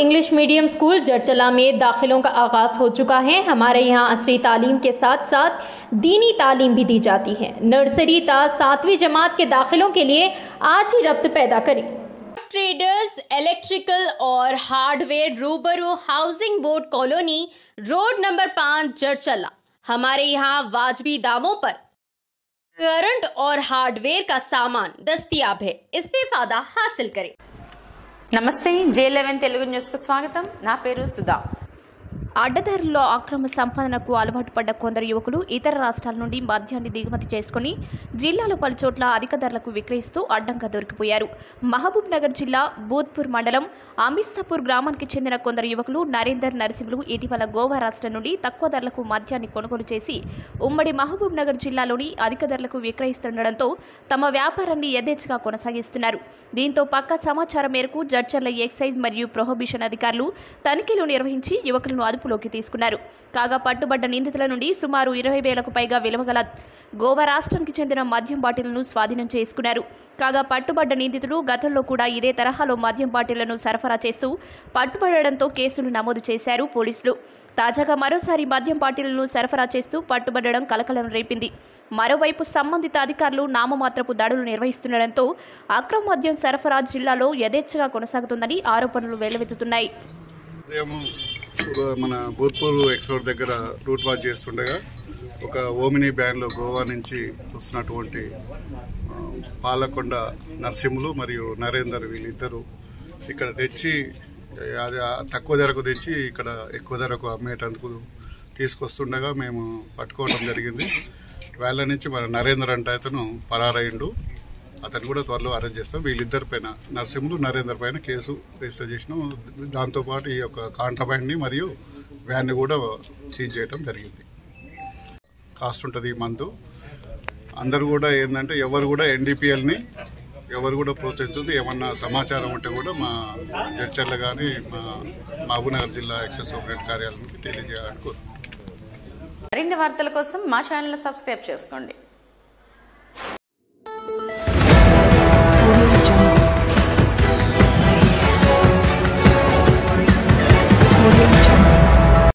English medium school जड़चला में दाखिलों का आगाज़ हो चुका है हमारे यहाँ असली तालीम के साथ साथ दीनी तालीम भी दी जाती है नर्सरी ता सातवीं जमात के दाखिलों के लिए आज ही रब्त पैदा करें ट्रेडर्स इलेक्ट्रिकल और हार्डवेयर रूबरू housing board colony road number पाँच जड़चला हमारे यहाँ वाजबी दामों पर करंट और हार्डवेयर का सामान दस्तियाब है इस्तेफादा हासिल करें నమస్తే జే లెవెన్ తెలుగు న్యూస్కు స్వాగతం నా పేరు సుధా అడ్డదారుల్లో అక్రమ సంపాదనకు అలవాటు పడ్డ కొందరు యువకులు ఇతర రాష్ట్రాల నుండి మద్యాన్ని దిగుమతి చేసుకుని జిల్లాలో పలుచోట్ల అధిక ధరలకు విక్రయిస్తూ అడ్డంగా దొరికిపోయారు మహబూబ్ నగర్ జిల్లా బూత్పూర్ మండలం అమిస్తాపూర్ గ్రామానికి చెందిన కొందరు యువకులు నరేందర్ నరసింహులు ఇటీవల గోవా రాష్ట్రం నుండి తక్కువ ధరలకు మద్యాన్ని కొనుగోలు చేసి ఉమ్మడి మహబూబ్ నగర్ జిల్లాలోని అధిక ధరలకు విక్రయిస్తుండటంతో తమ వ్యాపారాన్ని యథేచ్ఛగా కొనసాగిస్తున్నారు దీంతో పక్క సమాచారం మేరకు జడ్చర్ల ఎక్సైజ్ మరియు ప్రొహిబిషన్ అధికారులు తనిఖీలు నిర్వహించి యువకులను అదుపులోకి తీసుకున్నారు కాగా పట్టుబడ్డ నిందితుల నుండి సుమారు ఇరవై వేలకు పైగా విలువగల గోవా రాష్ట్రానికి చెందిన మద్యం బాటిళ్లను స్వాధీనం చేసుకున్నారు కాగా పట్టుబడ్డ నిందితులు గతంలో కూడా ఇదే తరహాలో మద్యం బాటిళ్లను సరఫరా చేస్తూ పట్టుబడడంతో కేసులు నమోదు చేశారు పోలీసులు తాజాగా మరోసారి మద్యం బాటిళ్లను సరఫరా చేస్తూ పట్టుబడడం కలకలం రేపింది మరోవైపు సంబంధిత అధికారులు నామమాత్రపు దాడులు నిర్వహిస్తుండటంతో అక్రమ మద్యం సరఫరా జిల్లాలో యథేచ్ఛగా కొనసాగుతుందని ఆరోపణలు వెల్లువెత్తుతున్నాయి ఉదయం మన భూత్పూర్ ఎక్స్ రోడ్ దగ్గర రూట్ వాచ్ చేస్తుండగా ఒక ఓమినీ బ్యాన్లో గోవా నుంచి వస్తున్నటువంటి ఆ, పాలకొండ నరసింహులు మరియు నరేందర్ వీళ్ళిద్దరూ ఇక్కడ తెచ్చి అది ఆ తక్కువ ధరకు తెచ్చి ఇక్కడ ఎక్కువ ధరకు అమ్మేటందుకు తీసుకొస్తుండగా మేము పట్టుకోవడం జరిగింది వాళ్ళ నుంచి మన నరేందర్ అంటే అతను పరారయిండు అతను కూడా త్వరలో అరెస్ట్ చేస్తాం వీళ్ళిద్దరి పైన నరసింహులు నరేందర్ పైన కేసు రిజిస్టర్ చేసినాం దాంతోపాటు ఈ యొక్క కాంట్రాబ్యాండ్ని మరియు వ్యాన్ని కూడా సీజ్ చేయడం జరిగింది కాస్ట్ ఉంటుంది ఈ మంత్ అందరూ కూడా ఏంటంటే ఎవరు కూడా ఎన్డీపీఎల్ని ఎవరు కూడా ప్రోత్సహించదు ఏమన్నా సమాచారం ఉంటే కూడా మా జడ్చర్ల కానీ మా మహబూబ్నగర్ జిల్లా ఎక్సైజ్ సూపరింటెండెంట్ కార్యాలయానికి తెలియజేయాలని కోరుతున్నాం మరిన్ని వార్తల కోసం మా ఛానల్ సబ్స్క్రైబ్ చేసుకోండి